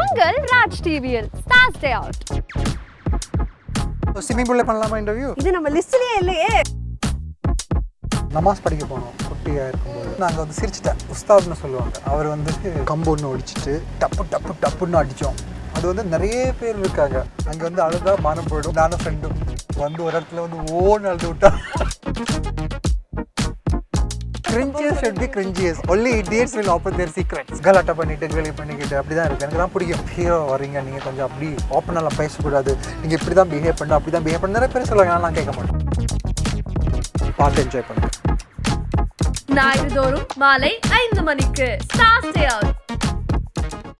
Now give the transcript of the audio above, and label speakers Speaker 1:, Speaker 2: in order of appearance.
Speaker 1: உங்கள் ராஜ் டிவியில் star day out
Speaker 2: swimming பூல்ல பண்ணலாமா இன்டர்வியூ
Speaker 3: இது நம்ம லிஸ்ட்லயே இல்லையே
Speaker 2: நமாஸ் படிக்க போனோம் குட்டியாக இருக்கும்போது நாங்கள் வந்து சிரிச்சிட்டேன் உஸ்தாத்னு சொல்லுவாங்க அவர் வந்து கம்பு ஒன்று ஒடிச்சிட்டு டப்பு டப்பு டப்புன்னு அடித்தோம் அது வந்து நிறைய பேர் இருக்காங்க அங்கே வந்து அழுதா மானம் போயிடும் நானும் ஃப்ரெண்டும் வந்து ஒரு இடத்துல வந்து ஓன்னு அழுது விட்டா cringeous should be cringeous only idiots will open their secrets கலாட்டா பண்ணிட்டு கேலி பண்ணிக்கிட்டு அப்படி தான் இருக்கு எனக்கு தான் பிடிக்கும் ஹீரோ வரீங்க நீங்கள் கொஞ்சம் அப்படி ஓப்பனெல்லாம் பேசக்கூடாது நீங்கள் இப்படி தான் பிஹேவ் பண்ணணும் அப்படி தான் பிஹேவ் பண்ண நிறைய பேர் சொல்லுவாங்க ஆனா நான் கேட்க மாட்டேன் பார்த்து என்ஜாய் பண்ணுறேன்
Speaker 1: ஞாயிறு தோறும் மாலை ஐந்து மணிக்கு ஸ்டார் டே அவுட்